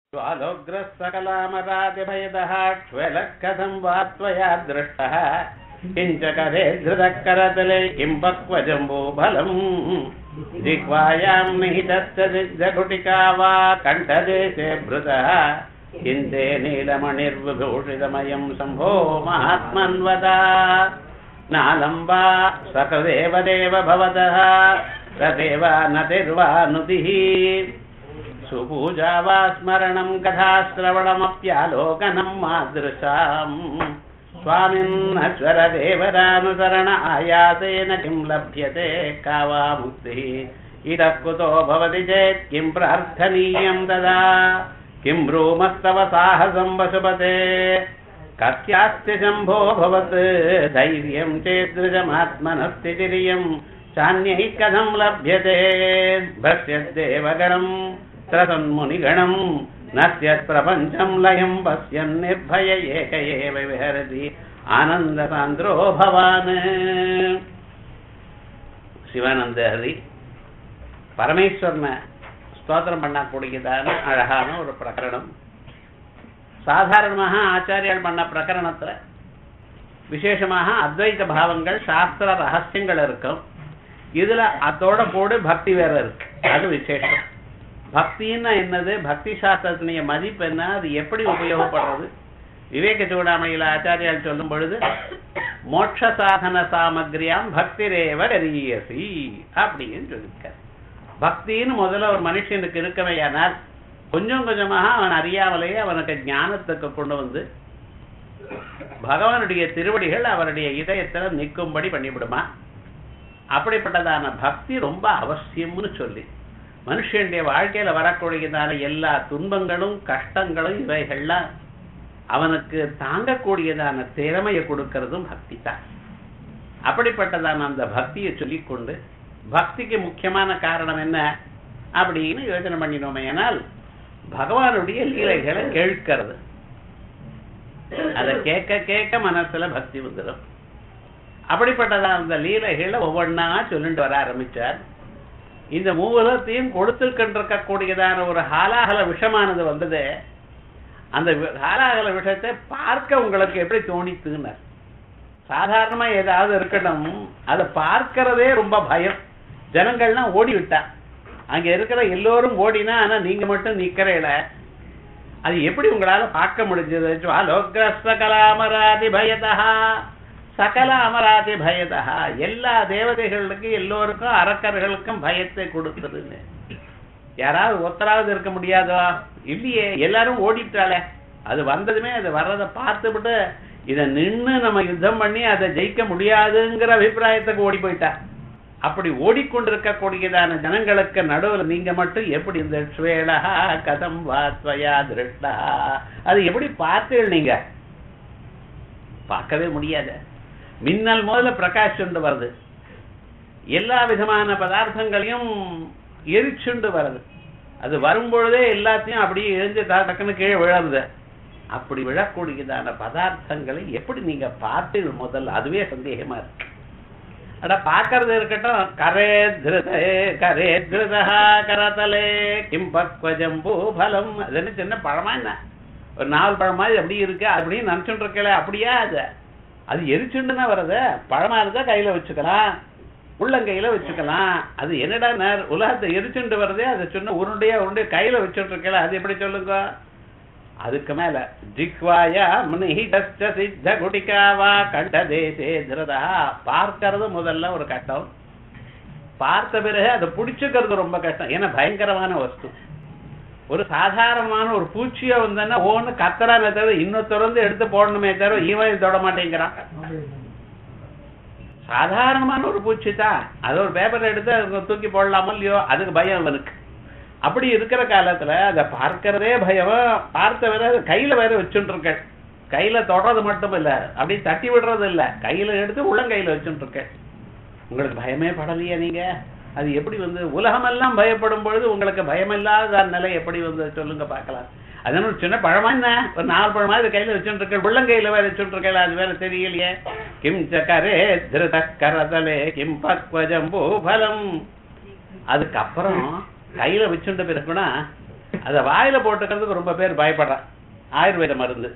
ज्वालोग्रस्सकलामरादिभयदः क्ष्वेलः कथं वा त्वया दृष्टः किञ्च करे धृतः करतले किं पक्वजम्बो बलम् जिह्वायां निहितस्य सिद्धकुटिका वा कण्ठदेशे भृतः किन्ते नीलमणिर्विभूषितमयं शम्भो महात्मन्वदा नालं वा सकृदेव देव भवतः तदेव नतिर्वा नुतिः सुपूजा वा स्मरणं कथाश्रवणमप्यालोकनं मादृशाम् स्वामिन्नश्वरदेवरानुसरण आयासेन किं लभ्यते का वा मुक्तिः इतः कुतो भवति चेत् किं प्रार्थनीयं तदा किं ब्रूमस्तव साहसं वसुपते कस्यास्ति शम्भो भवत् धैर्यं चेदृशमात्मनस्तितिरियं चान्यैः कथं लभ्यते भस्यद्देवगणम् त्रसन्मुनिगणम् नश्यत्प्रपञ्चं लयं पश्यन् निर्भय एक एव विहरति ஆனந்தசாந்திரோ பவான் சிவானந்தஹரி பரமேஸ்வரனை ஸ்தோத்திரம் பண்ணக்கூடியதான அழகான ஒரு பிரகரணம் சாதாரணமாக ஆச்சாரியால் பண்ண பிரகரணத்துல விசேஷமாக அத்வைத பாவங்கள் சாஸ்திர ரகசியங்கள் இருக்கும் இதுல அதோட போடு பக்தி வேற இருக்கு அது விசேஷம் பக்தின்னா என்னது பக்தி சாஸ்திரத்தினுடைய மதிப்பு என்ன அது எப்படி உபயோகப்படுறது விவேக சூடாமணியில ஆச்சாரியால் சொல்லும் பொழுது மோட்ச சாதன சாமகிரியாம் பக்திரேவ கரியசி அப்படின்னு சொல்லியிருக்கார் பக்தின்னு முதல்ல ஒரு மனுஷனுக்கு இருக்கவையானால் கொஞ்சம் கொஞ்சமாக அவன் அறியாமலேயே அவனுக்கு ஞானத்துக்கு கொண்டு வந்து பகவானுடைய திருவடிகள் அவருடைய இதயத்துல நிற்கும்படி பண்ணிவிடுமா அப்படிப்பட்டதான பக்தி ரொம்ப அவசியம்னு சொல்லி மனுஷனுடைய வாழ்க்கையில வரக்கூடியதான எல்லா துன்பங்களும் கஷ்டங்களும் இவைகள்லாம் அவனுக்கு தாங்கக்கூடியதான திறமையை கொடுக்கறதும் பக்தி தான் அப்படிப்பட்டதான அந்த பக்தியை சொல்லிக்கொண்டு பக்திக்கு முக்கியமான காரணம் என்ன அப்படின்னு யோசனை பண்ணினோமே ஆனால் பகவானுடைய லீலைகளை கேட்கிறது அதை கேட்க கேட்க மனசுல பக்தி வந்துடும் அப்படிப்பட்டதான அந்த லீலைகளை ஒவ்வொன்றா சொல்லிட்டு வர ஆரம்பிச்சார் இந்த மூலத்தையும் கொடுத்துருக்கின்றிருக்கக்கூடியதான ஒரு ஹாலாகல விஷமானது வந்தது அந்த ஹாலாகல விஷயத்தை பார்க்க உங்களுக்கு எப்படி தோணித்துன்னார் சாதாரணமா ஏதாவது இருக்கட்டும் அதை பார்க்கறதே ரொம்ப பயம் ஜனங்கள்லாம் ஓடி விட்டா அங்க இருக்கிற எல்லோரும் ஓடினா ஆனா நீங்க மட்டும் நிக்கிறேல அது எப்படி உங்களால பார்க்க முடிஞ்சது கலாமராதி பயதா சகல அமராதி பயதா எல்லா தேவதைகளுக்கும் எல்லோருக்கும் அரக்கர்களுக்கும் பயத்தை கொடுத்ததுன்னு யாராவது ஒத்தராவது இருக்க முடியாதா இல்லையே எல்லாரும் ஓடிட்டாளே அது வந்ததுமே அது வர்றதை பார்த்துவிட்டு இதை நின்று நம்ம யுத்தம் பண்ணி அதை ஜெயிக்க முடியாதுங்கிற அபிப்பிராயத்துக்கு ஓடி போயிட்டா அப்படி ஓடிக்கொண்டிருக்கக்கூடியதான ஜனங்களுக்கு நடுவில் நீங்க மட்டும் எப்படி இந்த ஸ்வேலகா கதம் வாத்வயா திருஷ்டா அது எப்படி பார்த்தீர்கள் நீங்க பார்க்கவே முடியாது மின்னல் முதல்ல பிரகாஷுண்டு வருது எல்லா விதமான பதார்த்தங்களையும் எரிச்சுண்டு வருது அது வரும்பொழுதே எல்லாத்தையும் அப்படியே எரிஞ்சு டக்குன்னு கீழே விழருது அப்படி விழக்கூடியதான பதார்த்தங்களை எப்படி நீங்க பார்த்து முதல்ல அதுவே சந்தேகமா இருக்கு அட பாக்குறது இருக்கட்டும் கரே திருதே கரே திருதா கரதலே கிம் பக்வஜம்பூ பலம் அது என்ன சின்ன பழமா என்ன ஒரு நாலு பழம் மாதிரி அப்படி இருக்கு அப்படின்னு நினைச்சுட்டு இருக்கல அப்படியா அது அது எரிச்சுண்டுனா வருது பழமா இருந்தா கையில வச்சுக்கலாம் உள்ளங்கையில வச்சுக்கலாம் அது என்னடா உலகத்தை எரிச்சுண்டு வருதே அதை சொன்ன உருண்டையா உருண்டை கையில வச்சுட்டு இருக்கல அது எப்படி சொல்லுங்க அதுக்கு மேல ஜிக்வாயா முனிஹிதஸ்ட சித்த குடிகாவா கண்ட தேசே திருதா பார்க்கறது முதல்ல ஒரு கட்டம் பார்த்த பிறகு அதை பிடிச்சுக்கிறது ரொம்ப கஷ்டம் ஏன்னா பயங்கரமான வஸ்து ஒரு சாதாரணமான ஒரு பூச்சியா வந்தா ஒன்னு கத்தராமே தவிர இன்னும் திறந்து எடுத்து போடணுமே தவிர இவன் தொட மாட்டேங்கிறான் சாதாரணமான ஒரு பூச்சி தான் அது ஒரு பேப்பர் எடுத்து தூக்கி போடலாமோ இல்லையோ அதுக்கு பயம் அவனுக்கு அப்படி இருக்கிற காலத்துல அதை பார்க்கறதே பயம் பார்த்த வேற கையில வேற வச்சுட்டு இருக்க கையில தொடறது மட்டும் இல்ல அப்படி தட்டி விடுறது இல்ல கையில எடுத்து உள்ளங்கையில வச்சுட்டு இருக்க உங்களுக்கு பயமே படலையா நீங்க அது எப்படி வந்து உலகமெல்லாம் பயப்படும் பொழுது உங்களுக்கு பயமில்லாத நிலை எப்படி வந்து சொல்லுங்க பார்க்கலாம் அதனால சின்ன பழமா என்ன ஒரு நாலு பழமா இது கையில வச்சுட்டு இருக்க உள்ளங்கையில வேற வச்சுட்டு இருக்கல அது வேற தெரியலையே கிம் சக்கரே திருத கரதலே கிம் பக்வஜம்பூ பலம் அதுக்கப்புறம் கையில வச்சுட்ட பிறகுனா அத வாயில போட்டுக்கிறதுக்கு ரொம்ப பேர் பயப்படுறான் ஆயுர்வேத மருந்து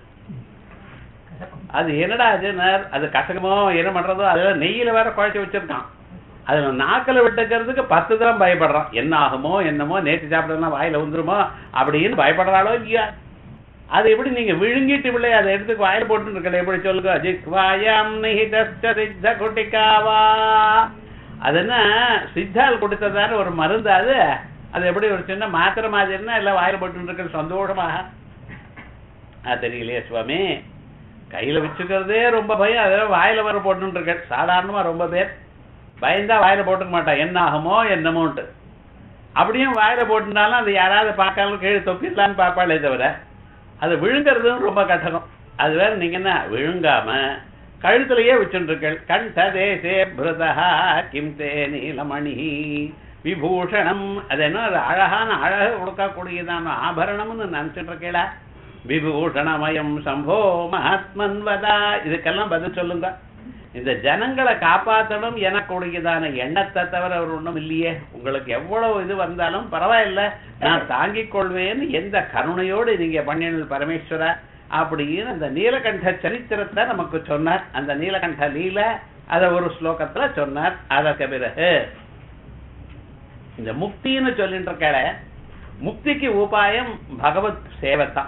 அது என்னடா அதுன்னார் அது கசகமோ என்ன பண்றதோ அதெல்லாம் நெய்யில வேற குழைச்சி வச்சிருக்கான் அதுல நாக்கில் விட்டுக்கிறதுக்கு பத்து தரம் பயப்படுறான் என்ன ஆகுமோ என்னமோ நேற்று சாப்பிடலாம் வாயில வந்துருமோ அப்படின்னு பயப்படுறாளோ இல்லையா அது எப்படி நீங்க விழுங்கிட்டு பிள்ளை அதை எடுத்து வாயில போட்டு இருக்கல எப்படி சொல்லுங்க ஜிக்வாயாம் நிஹிதஸ்ட சித்த குட்டிக்காவா அது என்ன சித்தால் கொடுத்ததான ஒரு மருந்து அது அது எப்படி ஒரு சின்ன மாத்திரை மாதிரின்னா எல்லாம் வாயில போட்டு இருக்கிறது சந்தோஷமாக அது தெரியலையே சுவாமி கையில வச்சுக்கிறதே ரொம்ப பயம் அதெல்லாம் வாயில வர போட்டு இருக்க சாதாரணமா ரொம்ப பேர் பயந்தா வாயில போட்டுக்க மாட்டான் என்ன ஆகுமோ என்னமோன்ட்டு அப்படியும் வாயில போட்டுனாலும் அது யாராவது பார்க்காம கீழே தொப்பிடலான்னு பார்ப்பாளே தவிர அது விழுங்குறதும் ரொம்ப கட்டணம் அது வேற நீங்க என்ன விழுங்காம கழுத்துலயே வச்சுருக்கள் கண்ட தேசே பிரதா கிம் தே நீலமணி விபூஷணம் அது என்ன அது அழகான அழகு கொடுக்கக்கூடியதான ஆபரணம்னு நினைச்சிட்டு இருக்கேடா விபூஷணமயம் சம்போ மகாத்மன் வதா இதுக்கெல்லாம் பதில் சொல்லுங்க இந்த ஜனங்களை காப்பாற்றணும் எனக்குடையதான எண்ணத்தை தவிர அவர் ஒண்ணும் இல்லையே உங்களுக்கு எவ்வளவு இது வந்தாலும் பரவாயில்ல நான் தாங்கிக் கொள்வேன்னு எந்த கருணையோடு நீங்க பண்ணினல் பரமேஸ்வர அப்படின்னு அந்த நீலகண்ட சரித்திரத்தை நமக்கு சொன்னார் அந்த நீலகண்ட லீல அத ஒரு ஸ்லோகத்துல சொன்னார் அதற்கு பிறகு இந்த முக்தின்னு சொல்லிட்டு இருக்காள முக்திக்கு உபாயம் பகவத் சேவை தான்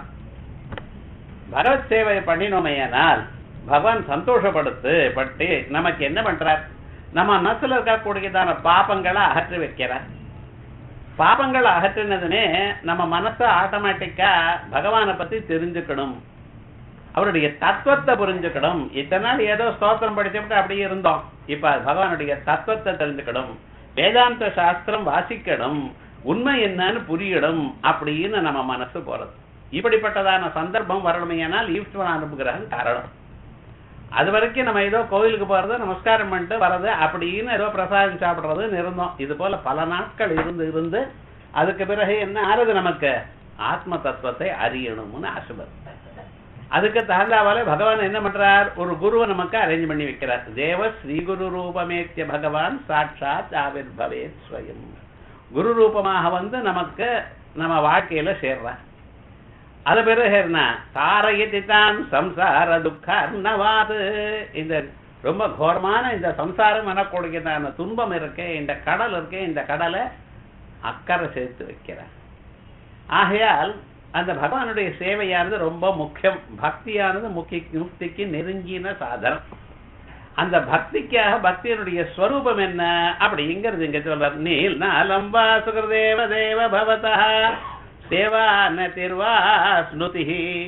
பகவத் சேவை பண்ணினோமையானால் பகவான் சந்தோஷப்படுத்து பட்டு நமக்கு என்ன பண்றார் நம்ம மனசுல இருக்கக்கூடியதான பாபங்களை அகற்றி வைக்கிறார் பாபங்களை அகற்றினதுனே நம்ம மனசை ஆட்டோமேட்டிக்கா பகவானை பத்தி தெரிஞ்சுக்கணும் அவருடைய தத்துவத்தை புரிஞ்சுக்கணும் இத்தனை நாள் ஏதோ ஸ்தோத்திரம் படிச்சுட்டு அப்படியே இருந்தோம் இப்ப பகவானுடைய தத்துவத்தை தெரிஞ்சுக்கணும் வேதாந்த சாஸ்திரம் வாசிக்கணும் உண்மை என்னன்னு புரியணும் அப்படின்னு நம்ம மனசு போறது இப்படிப்பட்டதான சந்தர்ப்பம் வரணுமையானால் ஈஸ்வரன் அனுப்புகிறான் காரணம் அது வரைக்கும் நம்ம ஏதோ கோயிலுக்கு போறது நமஸ்காரம் பண்ணிட்டு வர்றது அப்படின்னு ஏதோ பிரசாதம் சாப்பிடுறதுன்னு இருந்தோம் இது போல பல நாட்கள் இருந்து இருந்து அதுக்கு பிறகு என்ன ஆறுது நமக்கு ஆத்ம தத்துவத்தை அறியணும்னு ஆசைப்படுது அதுக்கு தகுந்தாவாலே பகவான் என்ன பண்றார் ஒரு குருவை நமக்கு அரேஞ்ச் பண்ணி வைக்கிறார் தேவ ஸ்ரீகுரு ரூபமேத்திய பகவான் சாட்சாத் ஆவிர் பவேத் ஸ்வயம் குரு ரூபமாக வந்து நமக்கு நம்ம வாழ்க்கையில சேர்றார் அது பிறகு என்ன தாரயதி தான் சம்சார துக்கர்ணவாது இந்த ரொம்ப கோரமான இந்த சம்சாரம் எனக்கூடியதான துன்பம் இருக்கே இந்த கடல் இருக்கே இந்த கடலை அக்கறை சேர்த்து வைக்கிறார் ஆகையால் அந்த பகவானுடைய சேவையானது ரொம்ப முக்கியம் பக்தியானது முக்கிய முக்திக்கு நெருங்கின சாதனம் அந்த பக்திக்காக பக்தியினுடைய ஸ்வரூபம் என்ன அப்படிங்கிறது இங்க சொல்றார் நீல் நலம்பா சுகதேவ தேவ பவதா சேவா நதிர்வா ஸ்னுதி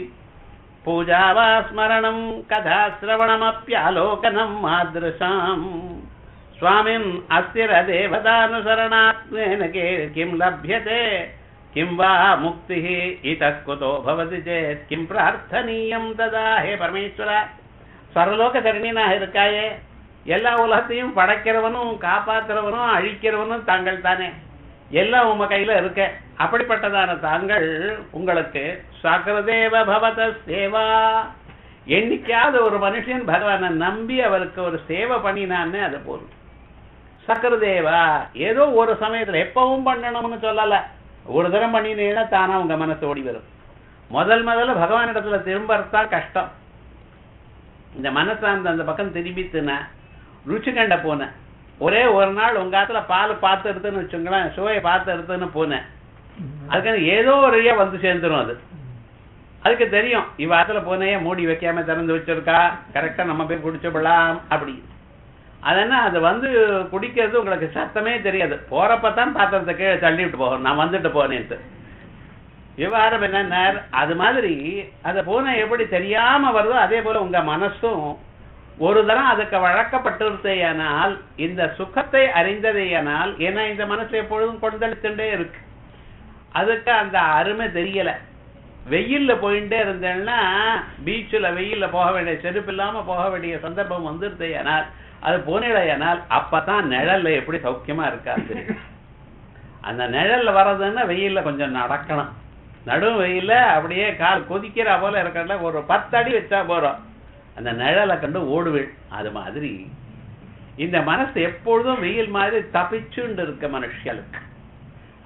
பூஜா வா ஸ்மரணம் கதா சிரவணமப்பியாலோகனம் மாதృశాம் ஸ்வாமின் அஸ்திர தேவதானுசரணாத்மேன கே கிம் லப்யते किं वा मुक्तिः इतः कुतो भवति चेत् किं பிரார்த்தனீயம் ததா ஹே பரமேஸ்வர சரலோக தரணினாக இருக்காயே எல்லா உலகத்தையும் படைக்கிறவனும் காப்பாத்துறவனும் அழிக்கிறவனும் தாங்கள் தானே எல்லாம் உங்க கையில இருக்க அப்படிப்பட்டதான தாங்கள் உங்களுக்கு சக்கரதேவ பவத சேவா என்னைக்காவது ஒரு மனுஷன் பகவானை நம்பி அவருக்கு ஒரு சேவை பண்ணினான்னு அது போதும் சக்கரதேவா ஏதோ ஒரு சமயத்துல எப்பவும் பண்ணணும்னு சொல்லல ஒரு தரம் பண்ணினீங்கன்னா தானா உங்க மனசு ஓடி வரும் முதல் முதல்ல பகவானிடத்துல திரும்பறதுதான் கஷ்டம் இந்த மனசு அந்த அந்த பக்கம் திரும்பித்துனா ருச்சி கண்ட போனேன் ஒரே ஒரு நாள் உங்க ஆத்துல பால் பார்த்து எடுத்துன்னு வச்சுங்களேன் சுவையை பார்த்து எடுத்துன்னு போனேன் அதுக்கான ஏதோ ஒரு வழியா வந்து சேர்ந்துரும் அது அதுக்கு தெரியும் இவ ஆத்துல போனே மூடி வைக்காம திறந்து வச்சிருக்கா கரெக்டா நம்ம போய் குடிச்சுடலாம் அப்படி அதனா அது வந்து குடிக்கிறது உங்களுக்கு சத்தமே தெரியாது போறப்பதான் பாத்திரத்தை கீழே தள்ளிவிட்டு போகும் நான் வந்துட்டு போனேன்ட்டு விவகாரம் என்ன அது மாதிரி அது போன எப்படி தெரியாம வருதோ அதே போல உங்க மனசும் ஒரு தரம் அதுக்கு வழக்கப்பட்டிருந்தேயானால் இந்த சுகத்தை அறிந்ததேயானால் ஏன்னா இந்த மனசு எப்பொழுதும் கொந்தளித்துட்டே இருக்கு அதுக்கு அந்த அருமை தெரியல வெயில்ல போயிட்டே இருந்தேன்னா பீச்சில் வெயில்ல போக வேண்டிய செருப்பு இல்லாம போக வேண்டிய சந்தர்ப்பம் வந்துருந்தேயானால் அது போனிடையானால் அப்பதான் நிழல்ல எப்படி சௌக்கியமா இருக்காது அந்த நிழல்ல வர்றதுன்னா வெயில்ல கொஞ்சம் நடக்கணும் நடு வெயில்ல அப்படியே கால் கொதிக்கிற போல இருக்கிறதுல ஒரு பத்து அடி வச்சா போறோம் அந்த நிழலை கண்டு ஓடுவேள் அது மாதிரி இந்த மனசு எப்பொழுதும் வெயில் மாதிரி தப்பிச்சுண்டு இருக்க மனுஷியலுக்கு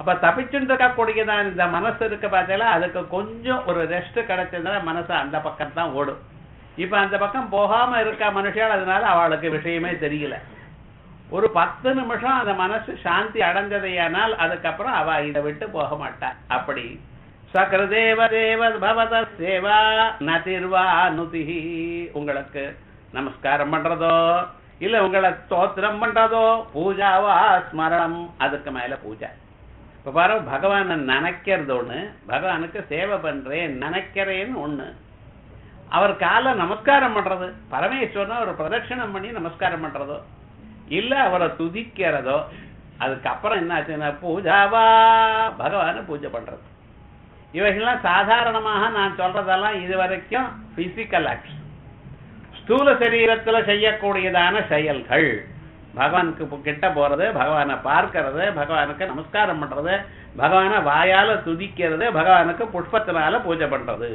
அப்ப தப்பிச்சுட்டு இருக்கக்கூடியதான் இந்த மனசு இருக்க பார்த்தீங்களா அதுக்கு கொஞ்சம் ஒரு ரெஸ்ட் கிடைச்சதுனால மனசு அந்த பக்கம் தான் ஓடும் இப்ப அந்த பக்கம் போகாம இருக்கா மனுஷால் அதனால அவளுக்கு விஷயமே தெரியல ஒரு பத்து நிமிஷம் அந்த மனசு சாந்தி அடைஞ்சதையானால் அதுக்கப்புறம் அவ இதை விட்டு போக மாட்டா அப்படி சக்கரதேவ தேவ பவத சேவா நதிர்வா நுதிஹி உங்களுக்கு நமஸ்காரம் பண்றதோ இல்ல உங்களை ஸ்தோத்திரம் பண்றதோ பூஜாவா ஸ்மரணம் அதுக்கு மேல பூஜை இப்ப பாரு பகவானை நினைக்கிறது ஒண்ணு பகவானுக்கு சேவை பண்றேன் நினைக்கிறேன்னு ஒண்ணு அவர் காலை நமஸ்காரம் பண்றது பரமேஸ்வரனை ஒரு பிரதட்சணம் பண்ணி நமஸ்காரம் பண்றதோ இல்ல அவரை துதிக்கிறதோ அதுக்கப்புறம் என்ன ஆச்சுன்னா பூஜாவா பகவானை பூஜை பண்றது இவைகள்லாம் சாதாரணமாக நான் சொல்றதெல்லாம் இது வரைக்கும் பிசிக்கல் ஆக்ஷன் ஸ்தூல சரீரத்துல செய்யக்கூடியதான செயல்கள் பகவானுக்கு பு- கிட்ட போறது பகவானை பார்க்கறது பகவானுக்கு நமஸ்காரம் பண்றது பகவானை வாயால துதிக்கிறது பகவானுக்கு புஷ்பத்தினால பூஜை பண்றது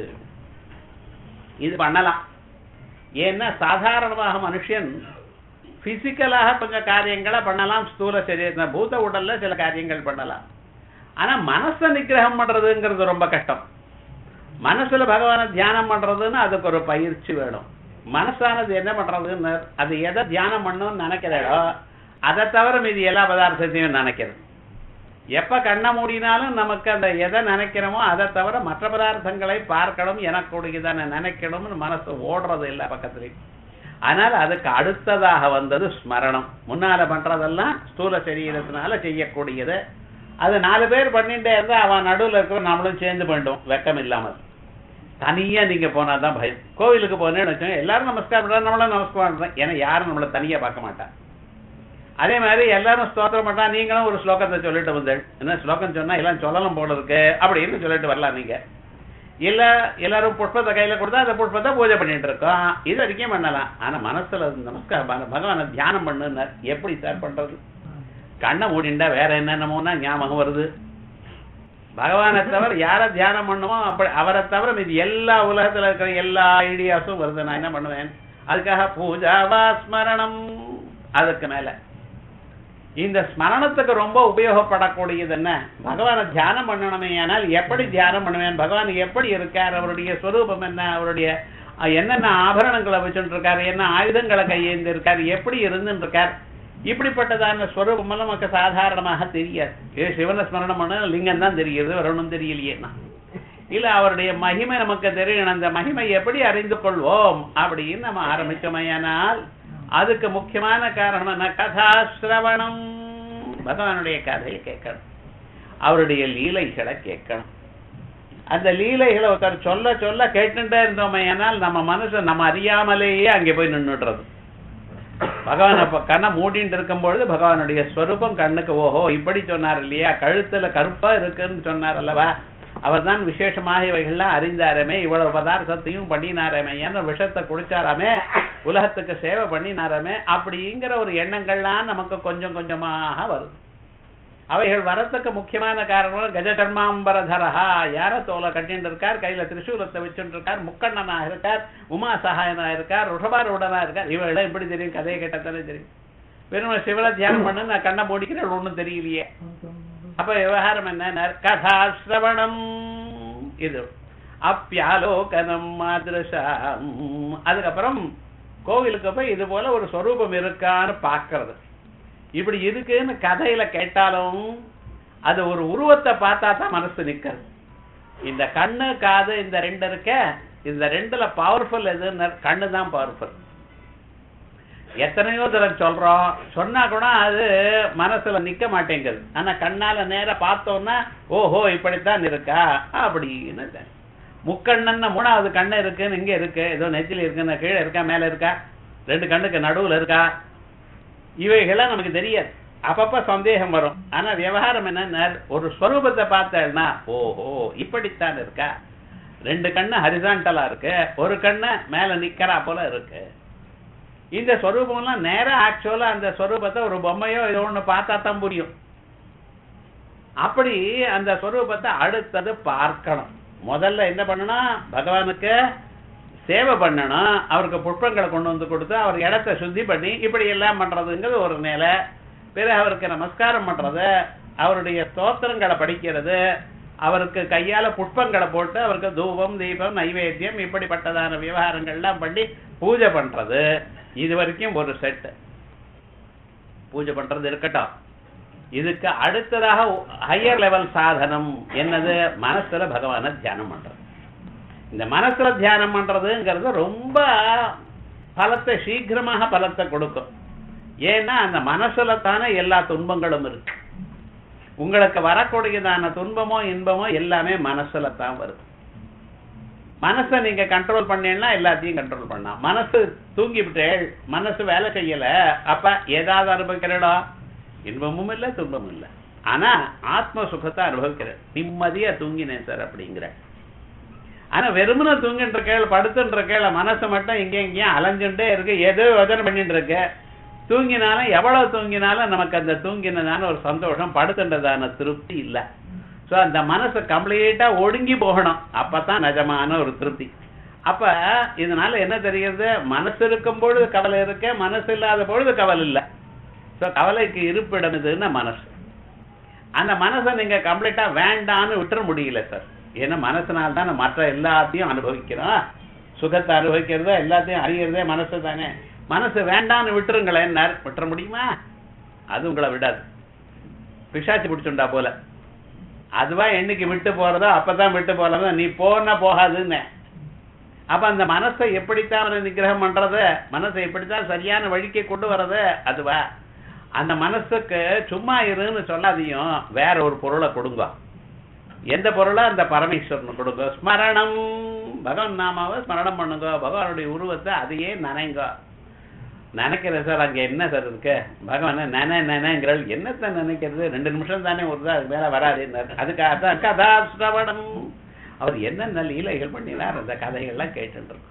இது பண்ணலாம் ஏன்னா சாதாரணமாக மனுஷன் பிசிக்கலாக கொஞ்சம் காரியங்களை பண்ணலாம் ஸ்தூல சரீரத்தில் பூத உடல்ல சில காரியங்கள் பண்ணலாம் ஆனா மனசை நிக்கிரகம் பண்றதுங்கிறது ரொம்ப கஷ்டம் மனசுல பகவானை தியானம் பண்றதுன்னு அதுக்கு ஒரு பயிற்சி வேணும் மனசானது என்ன பண்றதுன்னு அது எதை தியானம் பண்ணணும்னு நினைக்கிறதோ அதை தவிர மீதி எல்லா பதார்த்தத்தையும் நினைக்கிறது எப்ப கண்ணை மூடினாலும் நமக்கு அந்த எதை நினைக்கிறோமோ அதை தவிர மற்ற பதார்த்தங்களை பார்க்கணும் எனக்குடையதான நினைக்கணும்னு மனசு ஓடுறது எல்லா பக்கத்துலையும் ஆனால் அதுக்கு அடுத்ததாக வந்தது ஸ்மரணம் முன்னால பண்றதெல்லாம் ஸ்தூல சரீரத்தினால செய்யக்கூடியது அது நாலு பேர் பண்ணிட்டே இருந்தா அவன் நடுவுல இருக்கிற நம்மளும் சேர்ந்து பண்ணிட்டோம் வெக்கம் இல்லாமல் தனியா நீங்க போனாதான் பயம் கோவிலுக்கு போனேன்னு வச்சோங்க எல்லாரும் நமஸ்காரம் பண்றாங்க நம்மளும் நமஸ்காரம் பண்றோம் ஏன்னா யாரும் நம்மள தனியா பார்க்க மாட்டான் அதே மாதிரி எல்லாரும் ஸ்தோத்திரம் பண்றா நீங்களும் ஒரு ஸ்லோகத்தை சொல்லிட்டு வந்தேன் என்ன ஸ்லோகம் சொன்னா எல்லாம் சொல்லலாம் போல இருக்கு அப்படின்னு சொல்லிட்டு வரலாம் நீங்க இல்ல எல்லாரும் புஷ்பத்தை கையில கொடுத்தா அந்த புஷ்பத்தை பூஜை பண்ணிட்டு இருக்கோம் இது வரைக்கும் பண்ணலாம் ஆனா மனசுல நமஸ்காரம் பண்ண- பகவானை தியானம் பண்ணுனார் எப்படி சார் பண்றது கண்ணை மூடிண்டா வேற என்னென்னமோனா ஞாபகம் வருது பகவானை தவிர யாரை தியானம் பண்ணுமோ அப்படி அவரை தவிர மீதி எல்லா உலகத்துல இருக்கிற எல்லா ஐடியாஸும் வருது நான் என்ன பண்ணுவேன் அதுக்காக பூஜாவா ஸ்மரணம் அதுக்கு மேல இந்த ஸ்மரணத்துக்கு ரொம்ப உபயோகப்படக்கூடியது என்ன பகவானை தியானம் பண்ணணுமே ஆனால் எப்படி தியானம் பண்ணுவேன் பகவான் எப்படி இருக்கார் அவருடைய ஸ்வரூபம் என்ன அவருடைய அஹ், என்னென்ன ஆபரணங்களை வச்சுட்டு இருக்காரு என்ன ஆயுதங்களை கையேந்து இருக்காரு எப்படி இருந்துட்டு இருக்கார் இப்படிப்பட்டதான ஸ்வரூபம் எல்லாம் நமக்கு சாதாரணமாக தெரியாது ஏ சிவன ஸ்மரணம் பண்ண லிங்கம் தான் தெரிகிறது வேற ஒண்ணும் தெரியலையேன்னா இல்ல அவருடைய மகிமை நமக்கு தெரியணும் அந்த மகிமை எப்படி அறிந்து கொள்வோம் அப்படின்னு நம்ம ஆரம்பிச்சோமையானால் அதுக்கு முக்கியமான காரணம் என்ன கதாசிரவணம் பகவானுடைய கதையை கேட்கணும் அவருடைய லீலைகளை கேட்கணும் அந்த லீலைகளை ஒருத்தர் சொல்ல சொல்ல கேட்டுட்டே இருந்தோமையானால் நம்ம மனசு நம்ம அறியாமலேயே அங்கே போய் நின்னுடுறது பகவான் அப்ப கண்ணை மூடிட்டு இருக்கும் பொழுது பகவானுடைய ஸ்வரூபம் கண்ணுக்கு ஓஹோ இப்படி சொன்னார் இல்லையா கழுத்துல கருப்பா இருக்குன்னு சொன்னார் அல்லவா அவர் தான் விசேஷமாக இவைகள்லாம் அறிந்தாரமே இவ்வளவு பதார்த்தத்தையும் பண்ணினாரமே என்ன விஷத்தை குடிச்சாராமே உலகத்துக்கு சேவை பண்ணினாரமே அப்படிங்கிற ஒரு எண்ணங்கள்லாம் நமக்கு கொஞ்சம் கொஞ்சமாக வருது அவைகள் வரத்துக்கு முக்கியமான காரணம் கஜடர்மாம்பரதரஹா யார தோலை கட்டிட்டு இருக்கார் கையில திரிசூலத்தை வச்சுட்டு இருக்கார் முக்கண்ணனா இருக்கார் உமா சகாயனா இருக்கார் ருஷபாரூடனா இருக்கார் இவெல்லாம் எப்படி தெரியும் கதையை கேட்டதானே தெரியும் வெறும் சிவல தியானம் பண்ணு நான் கண்ணை மூடிக்கிறேன் ஒண்ணும் தெரியலையே அப்ப விவகாரம் என்ன கதா சிரவணம் இது அப்பியாலோகனம் மாதிரசாம் அதுக்கப்புறம் கோவிலுக்கு போய் இது போல ஒரு சொரூபம் இருக்கான்னு பார்க்கிறது இப்படி இருக்குன்னு கதையில கேட்டாலும் அது ஒரு உருவத்தை பார்த்தா தான் மனசு நிக்கிறது இந்த கண்ணு காது இந்த ரெண்டு இருக்க இந்த ரெண்டுல பவர்ஃபுல் எதுன்னு கண்ணு தான் பவர்ஃபுல் எத்தனையோ தடவை சொல்றோம் சொன்னா கூட அது மனசுல நிக்க மாட்டேங்குது ஆனா கண்ணால நேரா பார்த்தோம்னா ஓஹோ இப்படித்தான் இருக்கா அப்படின்னு தெரியும். முக்கண்ணன்னு மூணாவது கண்ணு இருக்குன்னு இங்க இருக்கு ஏதோ நெத்தில இருக்குன்னு கீழே இருக்கா மேல இருக்கா ரெண்டு கண்ணுக்கு நடுவுல இருக்கா இவைகள்லாம் நமக்கு தெரியாது அப்பப்ப சந்தேகம் வரும் ஆனா விவகாரம் என்ன ஒரு ஸ்வரூபத்தை பார்த்தேன்னா ஓஹோ இப்படித்தான் இருக்கா ரெண்டு கண்ணு ஹரிசாண்டலா இருக்கு ஒரு கண்ணு மேல நிக்கிறா போல இருக்கு இந்த ஸ்வரூபம்லாம் நேரா ஆக்சுவலா அந்த ஸ்வரூபத்தை ஒரு பொம்மையோ ஏதோ ஒண்ணு பார்த்தா தான் புரியும் அப்படி அந்த ஸ்வரூபத்தை அடுத்தது பார்க்கணும் முதல்ல என்ன பண்ணணும் பகவானுக்கு சேவை பண்ணணும் அவருக்கு புஷ்பங்களை கொண்டு வந்து கொடுத்து அவர் இடத்தை சுத்தி பண்ணி இப்படி எல்லாம் பண்றதுங்கிறது ஒரு நிலை பிறகு அவருக்கு நமஸ்காரம் பண்றது அவருடைய ஸ்தோத்திரங்களை படிக்கிறது அவருக்கு கையால புஷ்பங்களை போட்டு அவருக்கு தூபம் தீபம் நைவேத்தியம் இப்படிப்பட்டதான விவகாரங்கள்லாம் பண்ணி பூஜை பண்றது இது வரைக்கும் ஒரு செட் பூஜை பண்றது இருக்கட்டும் இதுக்கு அடுத்ததாக ஹையர் லெவல் சாதனம் என்னது மனசுல பகவானை தியானம் பண்றது இந்த மனசுல தியானம் பண்றதுங்கிறது ரொம்ப பலத்தை சீக்கிரமாக பலத்தை கொடுக்கும் ஏன்னா அந்த மனசுல தானே எல்லா துன்பங்களும் இருக்கு உங்களுக்கு வரக்கூடியதான துன்பமோ இன்பமோ எல்லாமே மனசுல தான் வருது மனசை நீங்க கண்ட்ரோல் பண்ணீங்கன்னா எல்லாத்தையும் கண்ட்ரோல் பண்ணலாம் மனசு தூங்கிவிட்டு மனசு வேலை செய்யல அப்ப ஏதாவது அனுபவிக்கிறடா இன்பமும் இல்லை துன்பமும் இல்லை ஆனா ஆத்ம சுகத்தை அனுபவிக்கிறேன் நிம்மதியா தூங்கினேன் சார் அப்படிங்கிற ஆனா வெறுமன தூங்கின்ற கேள் படுத்துன்ற கேள மனசு மட்டும் இங்க இங்கேயும் அலைஞ்சுட்டே இருக்கு ஏதோ யோஜனை பண்ணிட்டு இருக்கு தூங்கினாலும் எவ்வளவு தூங்கினாலும் நமக்கு அந்த தூங்கினதான ஒரு சந்தோஷம் படுத்துன்றதான திருப்தி இல்லை ஸோ அந்த மனசு கம்ப்ளீட்டா ஒடுங்கி போகணும் அப்பதான் நிஜமான ஒரு திருப்தி அப்ப இதனால என்ன தெரிகிறது மனசு இருக்கும் பொழுது கவலை இருக்க மனசு இல்லாத பொழுது கவலை இல்லை ஸோ கவலைக்கு இருப்பிடம் இதுன்னு மனசு அந்த மனசை நீங்க கம்ப்ளீட்டா வேண்டான்னு விட்டுற முடியல சார் ஏன்னா மனசுனால தான் மற்ற எல்லாத்தையும் அனுபவிக்கிறோம் சுகத்தை அனுபவிக்கிறதோ எல்லாத்தையும் அறியறதே மனசு தானே மனசு வேண்டான்னு விட்டுருங்களேன் விட்டுற முடியுமா அது உங்களை விடாது பிசாச்சு பிடிச்சுண்டா போல அதுவா என்னைக்கு விட்டு போறதோ அப்பதான் விட்டு போறதோ நீ போனா போகாதுன்னு அப்ப அந்த மனசை எப்படித்தான் நிகிரகம் பண்றது மனசை எப்படித்தான் சரியான வழிக்கு கொண்டு வர்றது அதுவா அந்த மனசுக்கு சும்மா இருன்னு சொல்லாதையும் வேற ஒரு பொருளை கொடுங்க எந்த பொருளை அந்த பரமேஸ்வரன் கொடுங்க ஸ்மரணம் பகவான் நாமாவை ஸ்மரணம் பண்ணுங்க பகவானுடைய உருவத்தை அதையே நினைங்க நினைக்கிறேன் சார் அங்க என்ன சார் இருக்கு பகவான நன நனங்கிறாள் என்னத்தை நினைக்கிறது ரெண்டு நிமிஷம் தானே வருது அது மேல வராது அதுக்காக தான் கதா சிரவணம் அவர் என்னென்ன லீலைகள் பண்ணினார் அந்த கதைகள்லாம் கேட்டுட்டு இருக்கோம்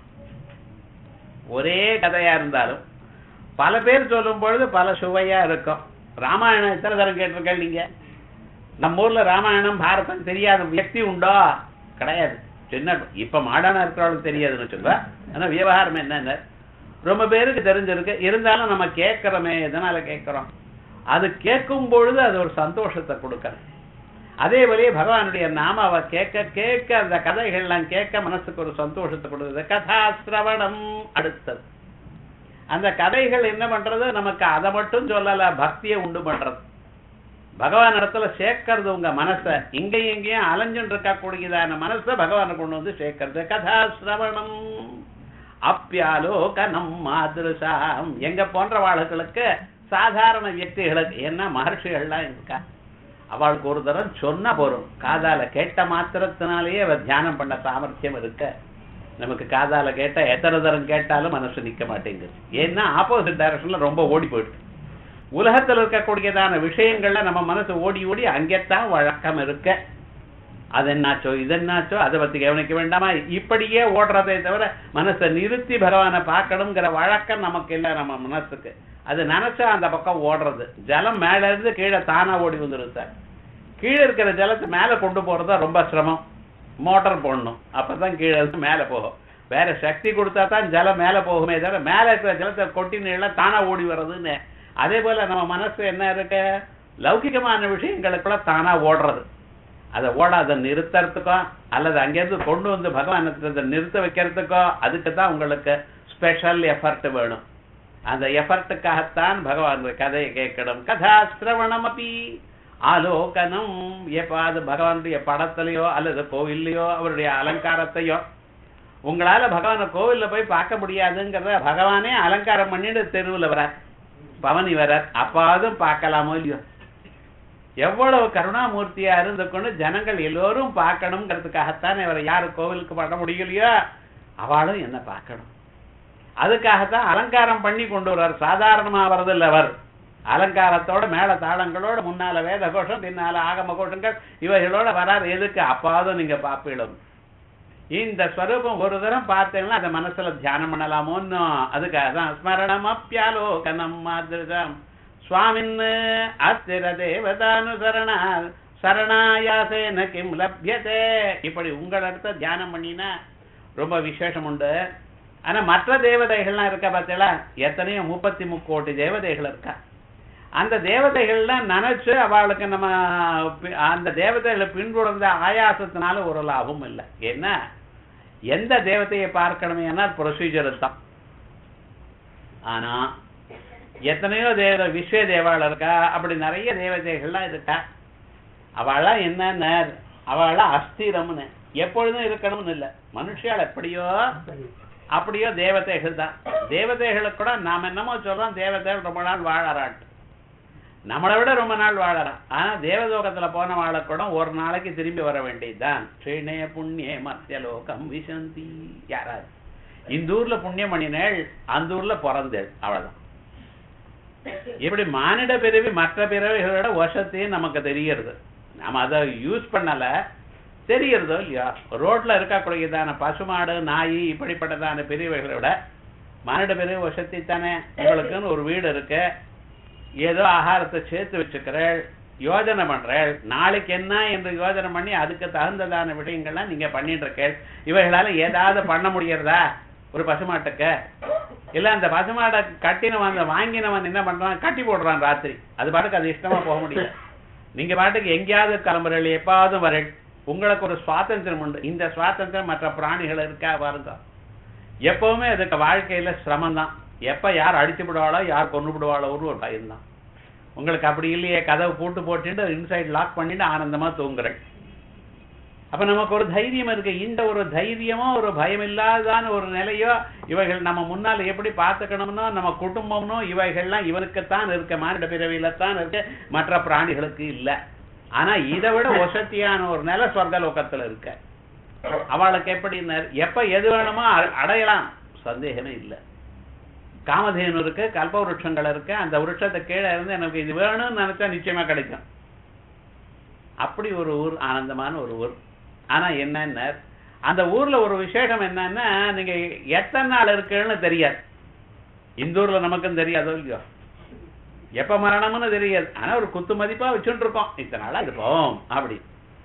ஒரே கதையா இருந்தாலும் பல பேர் சொல்லும் பொழுது பல சுவையா இருக்கும் ராமாயணம் எத்தனை தரம் கேட்டிருக்கேன் நீங்க நம்ம ஊர்ல ராமாயணம் பாரதம் தெரியாத வியக்தி உண்டோ கிடையாது சின்ன இப்ப மாடர்னா இருக்கிறவங்களுக்கு தெரியாதுன்னு சொல்லுவா ஆனா விவகாரம் என்னென்ன ரொம்ப பேருக்கு தெரிஞ்சிருக்கு இருந்தாலும் நம்ம கேட்கிறோமே எதனால கேட்கிறோம் அது கேட்கும் பொழுது அது ஒரு சந்தோஷத்தை கொடுக்கறது அதே வழியே பகவானுடைய நாமாவை கேட்க கேட்க அந்த கதைகள்லாம் கேட்க மனசுக்கு ஒரு சந்தோஷத்தை கொடுக்குது கதா சிரவணம் அடுத்தது அந்த கதைகள் என்ன பண்றது நமக்கு அதை மட்டும் சொல்லல பக்தியை உண்டு பண்றது பகவான் இடத்துல சேர்க்கறது உங்க மனசை இங்கேயும் இங்கேயும் அலைஞ்சுட்டு இருக்கக்கூடியதான மனசை பகவானை கொண்டு வந்து சேர்க்கறது கதா சிரவணம் அப்பியாலோகனம் மாதிருஷாம் எங்க போன்ற வாழ்களுக்கு சாதாரண வியக்திகளுக்கு என்ன மகர்ஷிகள்லாம் இருக்கா அவளுக்கு ஒரு தரம் சொன்னா போறோம் காதால கேட்ட மாத்திரத்தினாலேயே அவ தியானம் பண்ண சாமர்த்தியம் இருக்க நமக்கு காதால கேட்டா எத்தனை தரம் கேட்டாலும் மனசு நிக்க மாட்டேங்குது ஏன்னா ஆப்போசிட் டைரக்ஷன்ல ரொம்ப ஓடி போயிடுது உலகத்துல இருக்கக்கூடியதான விஷயங்கள்ல நம்ம மனசு ஓடி ஓடி அங்கேத்தான் வழக்கம் இருக்க அது என்னாச்சோ இது என்னாச்சோ அதை பத்தி கவனிக்க வேண்டாமா இப்படியே ஓடுறதே தவிர மனசை நிறுத்தி பகவானை பார்க்கணுங்கிற வழக்கம் நமக்கு இல்லை நம்ம மனசுக்கு அது நினைச்சா அந்த பக்கம் ஓடுறது ஜலம் மேல இருந்து கீழே தானா ஓடி வந்துடும் சார் கீழே இருக்கிற ஜலத்தை மேல கொண்டு போறதா ரொம்ப சிரமம் மோட்டார் போடணும் அப்பதான் கீழே இருந்து மேல போகும் வேற சக்தி கொடுத்தா தான் ஜலம் மேல போகுமே தவிர மேல இருக்கிற ஜலத்தை கொட்டினா தானா ஓடி வர்றதுன்னு அதே போல நம்ம மனசு என்ன இருக்கு லௌகிகமான விஷயங்களுக்குள்ள தானா ஓடுறது அதை ஓடாத நிறுத்துறதுக்கோ அல்லது அங்கேருந்து கொண்டு வந்து பகவானத்தை நிறுத்த வைக்கிறதுக்கோ அதுக்கு தான் உங்களுக்கு ஸ்பெஷல் எஃபர்ட் வேணும் அந்த எஃபர்ட்டுக்காகத்தான் பகவான் கதையை கேட்கணும் கதா சிரவணம் அப்படி ஆலோகனம் எப்பாவது பகவானுடைய படத்திலையோ அல்லது கோவில்லையோ அவருடைய அலங்காரத்தையோ உங்களால பகவானை கோவில்ல போய் பார்க்க முடியாதுங்கிறத பகவானே அலங்காரம் பண்ணிட்டு தெருவில் வரார் பவனி வரார் அப்பாவதும் பார்க்கலாமோ இல்லையோ எவ்வளவு கருணாமூர்த்தியா இருந்து கொண்டு ஜனங்கள் எல்லோரும் பார்க்கணுங்கிறதுக்காகத்தான் இவரை யாரு கோவிலுக்கு பண்ண முடியலையோ அவளும் என்ன பார்க்கணும் அதுக்காகத்தான் அலங்காரம் பண்ணி கொண்டு வர்றார் சாதாரணமா வரதில்லை அவர் அலங்காரத்தோட மேல தாளங்களோட முன்னால வேத கோஷம் பின்னால ஆகம கோஷங்கள் இவைகளோட வரார் எதுக்கு அப்பாவதும் நீங்க பாப்பிடும் இந்த ஸ்வரூபம் ஒரு தரம் பார்த்தீங்கன்னா அதை மனசுல தியானம் பண்ணலாமோன்னு அதுக்காக தான் ஸ்மரணம் அப்பியாலோகனம் மாதிரிதான் சுவாமின் அஸ்திர தேவதானுசரண சரணாயாசேன கிம் லப்யதே இப்படி உங்களிடத்த தியானம் பண்ணினா ரொம்ப விசேஷம் உண்டு ஆனா மற்ற தேவதைகள்லாம் இருக்கா பார்த்தீங்களா எத்தனையோ முப்பத்தி முக்கோடி தேவதைகள் இருக்கா அந்த தேவதைகள்லாம் நினைச்சு அவளுக்கு நம்ம பி- அந்த தேவதைகளை பின்தொடர்ந்த ஆயாசத்தினால ஒரு லாபம் இல்லை என்ன எந்த தேவதையை பார்க்கணுமேனா ப்ரொசீஜர் தான் ஆனா எத்தனையோ தேவ விஸ்வ தேவாள் இருக்கா அப்படி நிறைய தேவதைகள்லாம் இருக்கா அவளாம் என்னன்னு அவளாம் அஸ்திரம்னு எப்பொழுதும் இருக்கணும்னு இல்லை மனுஷியால் எப்படியோ அப்படியோ தேவதைகள் தான் தேவதைகளுக்கு கூட நாம் என்னமோ சொல்றோம் தேவதைகள் ரொம்ப நாள் வாழறான்ட்டு நம்மளை விட ரொம்ப நாள் வாழறான் ஆனா தேவலோகத்துல போன வாழ கூட ஒரு நாளைக்கு திரும்பி வர வேண்டியதுதான் ஸ்ரீணே புண்ணிய மத்தியலோகம் விசந்தி யாராவது இந்த ஊர்ல புண்ணியம் பண்ணினேள் அந்த ஊர்ல பிறந்தேள் அவ்வளவுதான் இப்படி மானிட பிறவி மற்ற பிறவிகளோட வசத்தையும் நமக்கு தெரியறது நம்ம அதை யூஸ் பண்ணல தெரியறதோ இல்லையா ரோட்ல இருக்கக்கூடியதான பசுமாடு நாய் இப்படிப்பட்டதான பிரிவுகளை விட மானிட பிறவி வசதி தானே உங்களுக்குன்னு ஒரு வீடு இருக்கு ஏதோ ஆகாரத்தை சேர்த்து வச்சுக்கிறேள் யோஜனை பண்றேள் நாளைக்கு என்ன என்று யோஜனை பண்ணி அதுக்கு தகுந்ததான விடயங்கள்லாம் நீங்க பண்ணிட்டு இருக்கேள் இவைகளால ஏதாவது பண்ண முடியறதா ஒரு பசுமாட்டுக்கு இல்ல அந்த பசுமாடை கட்டினவன் அந்த வாங்கினவன் என்ன பண்றான் கட்டி போடுறான் ராத்திரி அது பாட்டுக்கு அது இஷ்டமா போக முடியல நீங்க பாட்டுக்கு எங்கேயாவது கிளம்புறீள் எப்பாவது வரேள் உங்களுக்கு ஒரு சுவாதந்திரம் உண்டு இந்த சுவாதந்திரம் மற்ற பிராணிகள் இருக்கா பாருங்க எப்பவுமே அதுக்கு வாழ்க்கையில சிரமம் தான் எப்ப யார் அடிச்சு விடுவாளோ யார் கொண்டு விடுவாளோ ஒரு பயம்தான் உங்களுக்கு அப்படி இல்லையே கதவு பூட்டு போட்டுட்டு இன்சைட் லாக் பண்ணிட்டு ஆனந்தமா தூங்குறேன் அப்ப நமக்கு ஒரு தைரியம் இருக்கு இந்த ஒரு தைரியமோ ஒரு பயம் இல்லாதான ஒரு நிலையோ இவைகள் நம்ம முன்னால எப்படி பார்த்துக்கணும்னோ நம்ம குடும்பம்னோ இவைகள்லாம் இவனுக்குத்தான் இருக்க மானிட பிறவியில தான் இருக்கு மற்ற பிராணிகளுக்கு இல்ல ஆனா இதை விட வசதியான ஒரு நிலை சொர்க்கலோகத்துல இருக்க அவளுக்கு எப்படி நெ- எப்ப எது வேணுமோ அ- அடையலாம் சந்தேகமே இல்லை காமதேனு இருக்கு கல்ப விருட்சங்கள் இருக்கு அந்த விருட்சத்தை கீழே இருந்து எனக்கு இது வேணும்னு நினைச்சா நிச்சயமா கிடைக்கும் அப்படி ஒரு ஊர் ஆனந்தமான ஒரு ஊர் ஆனா என்னன்னா அந்த ஊர்ல ஒரு விசேஷம் என்னன்னா நீங்க எத்தனை நாள் இருக்குன்னு தெரியாது இந்த ஊர்ல நமக்கும் தெரியாதோ இல்லையோ எப்ப மரணம்னு தெரியாது ஆனா ஒரு குத்து மதிப்பா வச்சுட்டு இருக்கோம் இத்தனை நாளா இருப்போம் அப்படி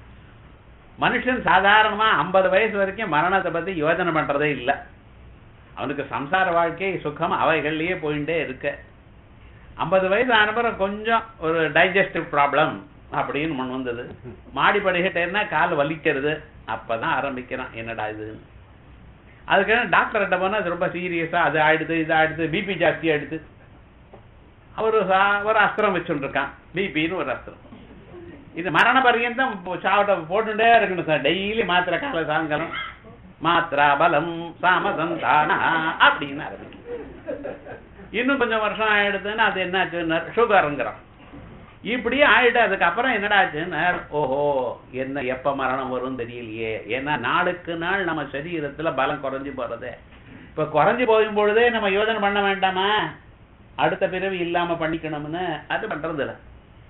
மனுஷன் சாதாரணமா ஐம்பது வயசு வரைக்கும் மரணத்தை பத்தி யோசனை பண்றதே இல்லை அவனுக்கு சம்சார வாழ்க்கை சுகம் அவைகள்லயே போயிட்டே இருக்கு ஐம்பது வயசு ஆனப்புறம் கொஞ்சம் ஒரு டைஜஸ்டிவ் ப்ராப்ளம் அப்படின்னு முன் வந்தது மாடி படிக்கிட்டேன்னா கால் வலிக்கிறது அப்பதான் ஆரம்பிக்கிறான் என்னடா இதுன்னு அதுக்கு டாக்டர்கிட்ட போனா அது ரொம்ப சீரியஸா அது ஆயிடுது இது ஆயிடுது பிபி ஜாஸ்தி ஆயிடுது அவர் ஒரு அஸ்திரம் வச்சுட்டு இருக்கான் பிபின்னு ஒரு அஸ்திரம் இது மரண பர்யந்தம் சாவட்ட போட்டுட்டே இருக்கணும் சார் டெய்லி மாத்திரை காலை சாயங்காலம் மாத்ரா பலம் சாமசந்தானா அப்படின்னு ஆரம்பிக்கும் இன்னும் கொஞ்சம் வருஷம் ஆயிடுதுன்னா அது என்னாச்சுன்னா சுகருங்கிறான் இப்படி ஆயிட்டு அதுக்கப்புறம் என்னடா ஆச்சுன்னா ஓஹோ என்ன எப்ப மரணம் வரும் தெரியலையே ஏன்னா நாளுக்கு நாள் நம்ம சரீரத்துல பலம் குறைஞ்சு போறது இப்ப குறைஞ்சு போகும் பொழுதே நம்ம யோசனை பண்ண வேண்டாமா அடுத்த பிறவி இல்லாம பண்ணிக்கணும்னு அது பண்றது இல்ல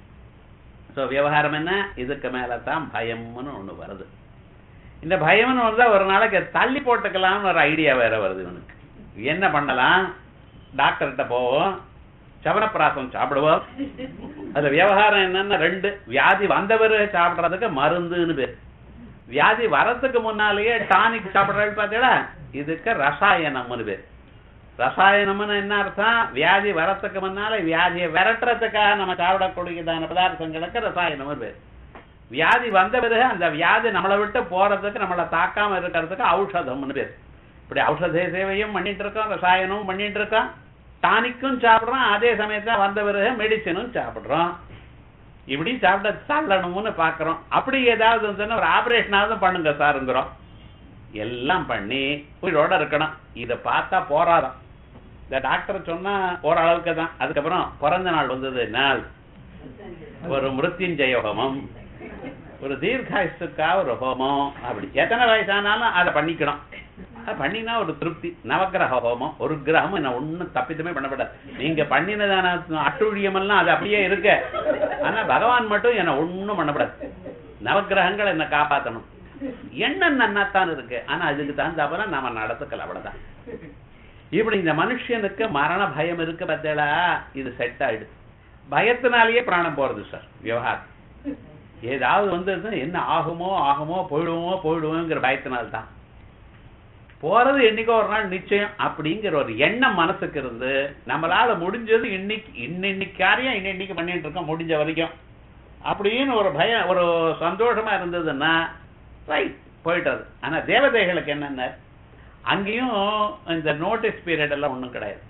சோ விவகாரம் என்ன இதுக்கு மேலதான் பயம்னு ஒண்ணு வருது இந்த பயம்னு வந்தா ஒரு நாளைக்கு தள்ளி போட்டுக்கலாம்னு ஒரு ஐடியா வேற வருது இவனுக்கு என்ன பண்ணலாம் டாக்டர்கிட்ட போவோம் சவனப்பிராசம் சாப்பிடுவோம் அதுல விவகாரம் என்னன்னா ரெண்டு வியாதி வந்தவர் சாப்பிடுறதுக்கு மருந்துன்னு பேர் வியாதி வரதுக்கு முன்னாலேயே டானிக் சாப்பிடுறது பார்த்தீங்களா இதுக்கு ரசாயனம்னு பேர் ரசாயனம்னு என்ன அர்த்தம் வியாதி வரத்துக்கு முன்னால வியாதியை விரட்டுறதுக்காக நம்ம சாப்பிடக்கூடியதான பதார்த்தங்களுக்கு ரசாயனம்னு பேர் வியாதி வந்த பிறகு அந்த வியாதி நம்மளை விட்டு போறதுக்கு நம்மளை தாக்காம இருக்கிறதுக்கு ஔஷதம்னு பேர் இப்படி ஔஷத சேவையும் பண்ணிட்டு இருக்கோம் ரசாயனமும் பண்ணிட்டு இருக்கோம் டானிக்கும் சாப்பிடுறோம் அதே சமயத்துல வந்த பிறகு மெடிசனும் சாப்பிடுறோம் இப்படி சாப்பிட தள்ளணும்னு பாக்குறோம் அப்படி ஏதாவது இருந்ததுன்னா ஒரு ஆபரேஷனாவது பண்ணுங்க சாருங்கிறோம் எல்லாம் பண்ணி உயிரோட இருக்கணும் இத பார்த்தா போராதான் இந்த டாக்டர் சொன்னா ஓரளவுக்கு தான் அதுக்கப்புறம் பிறந்த நாள் வந்தது நாள் ஒரு மிருத்யுஞ்சய ஹோமம் ஒரு தீர்காயுசுக்கா ஒரு ஹோமம் அப்படி எத்தனை வயசானாலும் அதை பண்ணிக்கணும் அதை பண்ணினா ஒரு திருப்தி நவக்கிரக ஹோமம் ஒரு கிரகமும் என்ன ஒண்ணும் தப்பித்தமே பண்ணப்படாது நீங்க பண்ணினதான அட்டுழியம் எல்லாம் அது அப்படியே இருக்கு ஆனா பகவான் மட்டும் என்ன ஒண்ணும் பண்ணப்படாது நவக்கிரகங்கள் என்ன காப்பாத்தணும் எண்ணம் நன்னாத்தான் இருக்கு ஆனா அதுக்கு தகுந்தாப்புல நாம நடத்துக்கல அவ்வளவுதான் இப்படி இந்த மனுஷனுக்கு மரண பயம் இருக்கு பார்த்தேடா இது செட் ஆயிடுது பயத்தினாலேயே பிராணம் போறது சார் விவகாரம் ஏதாவது வந்து என்ன ஆகுமோ ஆகுமோ போயிடுவோமோ போயிடுவோங்கிற பயத்தினால்தான் போறது என்னைக்கோ ஒரு நாள் நிச்சயம் அப்படிங்கிற ஒரு எண்ணம் மனசுக்கு இருந்து நம்மளால முடிஞ்சது இன்னைக்கு இன்னைக்கு காரியம் இன்னைக்கு பண்ணிட்டு இருக்கோம் முடிஞ்ச வரைக்கும் அப்படின்னு ஒரு பயம் ஒரு சந்தோஷமா இருந்ததுன்னா ரைட் போயிட்டது ஆனா தேவதைகளுக்கு என்னென்ன அங்கேயும் இந்த நோட்டீஸ் பீரியட் எல்லாம் ஒண்ணும் கிடையாது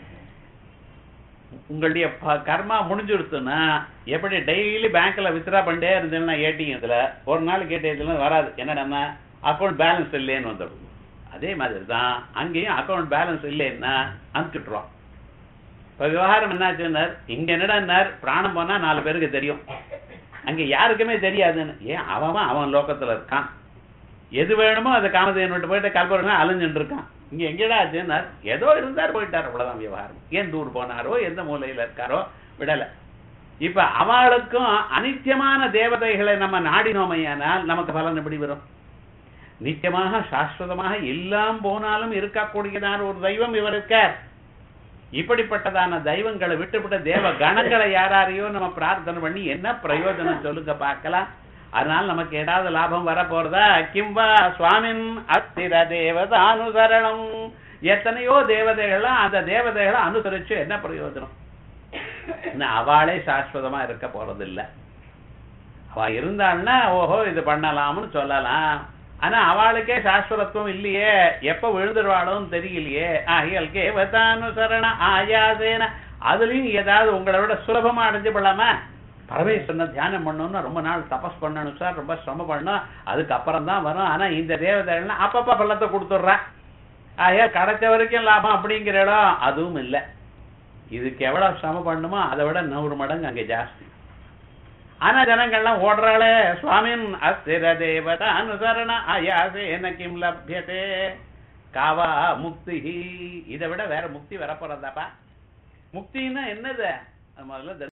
உங்களுடைய ப- கர்மா முடிஞ்சிருச்சுன்னா எப்படி டெய்லி பேங்க்ல வித்ரா பண்ணிட்டே இருந்தீங்கன்னா ஏடிஎம்ல ஒரு நாளைக்கு ஏடிஎம்ல வராது என்னன்னா அக்கௌண்ட் பேலன்ஸ் இல்லைன்னு வந்துடும் அதே மாதிரி தான் அங்கேயும் அக்கௌண்ட் பேலன்ஸ் இல்லைன்னா அனுப்பிச்சுட்ருவோம் இப்ப விவகாரம் என்னாச்சுன்னார் இங்க என்னடான்னார் பிராணம் போனா நாலு பேருக்கு தெரியும் அங்க யாருக்குமே தெரியாதுன்னு ஏன் அவன் அவன் லோகத்துல இருக்கான் எது வேணுமோ அதை காமதேவன் போயிட்டு கல்புரம் அலைஞ்சுட்டு இருக்கான் இங்க எங்கடா ஆச்சுன்னார் ஏதோ இருந்தார் போயிட்டார் அவ்வளவுதான் விவகாரம் ஏன் தூர் போனாரோ எந்த மூலையில இருக்காரோ விடல இப்ப அவளுக்கும் அனித்தியமான தேவதைகளை நம்ம நாடினோமையானால் நமக்கு பலன் எப்படி வரும் நித்தியமாக சாஸ்வதமாக எல்லாம் போனாலும் இருக்கக்கூடியதான ஒரு தெய்வம் இவர் இருக்கார் இப்படிப்பட்டதான தெய்வங்களை விட்டுவிட்ட தேவ கணங்களை யாராரையோ நம்ம பிரார்த்தனை பண்ணி என்ன பிரயோஜனம் சொல்லுங்க பார்க்கலாம் அதனால நமக்கு ஏதாவது லாபம் வர போறதா கிம்பா சுவாமின் அத்திர தேவதானுசரணம் எத்தனையோ தேவதைகள்லாம் அந்த தேவதைகளை அனுசரிச்சு என்ன பிரயோஜனம் இன்னும் அவளே சாஸ்வதமா இருக்க போறதில்ல அவ இருந்தான்னா ஓஹோ இது பண்ணலாம்னு சொல்லலாம் ஆனா அவளுக்கே சாஸ்வரத்துவம் இல்லையே எப்ப விழுந்துருவாளோன்னு தெரியலையே ஆகியல் கேவதானுசரண ஆயாசேன அதுலயும் ஏதாவது உங்களை விட சுலபமா அடைஞ்சு கொள்ளாம பரமேஸ்வரனை தியானம் பண்ணணும்னா ரொம்ப நாள் தபஸ் பண்ணணும் சார் ரொம்ப சிரமம் பண்ணணும் அதுக்கப்புறம் தான் வரும் ஆனா இந்த தேவதைகள்லாம் அப்பப்ப பள்ளத்தை கொடுத்துட்றேன் ஆகையா கிடைச்ச வரைக்கும் லாபம் அப்படிங்கிற இடம் அதுவும் இல்லை இதுக்கு எவ்வளவு சிரமம் பண்ணுமோ அதை விட நூறு மடங்கு அங்கே ஜாஸ்தி ஆனா ஜனங்கள்லாம் ஓடுறாளே சுவாமின் அஸ்திர தேவத அனுசரண அயாசேன கிம் லப்யதே காவா முக்தி இதை விட வேற முக்தி வரப்போறதாப்பா முக்தின்னா என்னது அது முதல்ல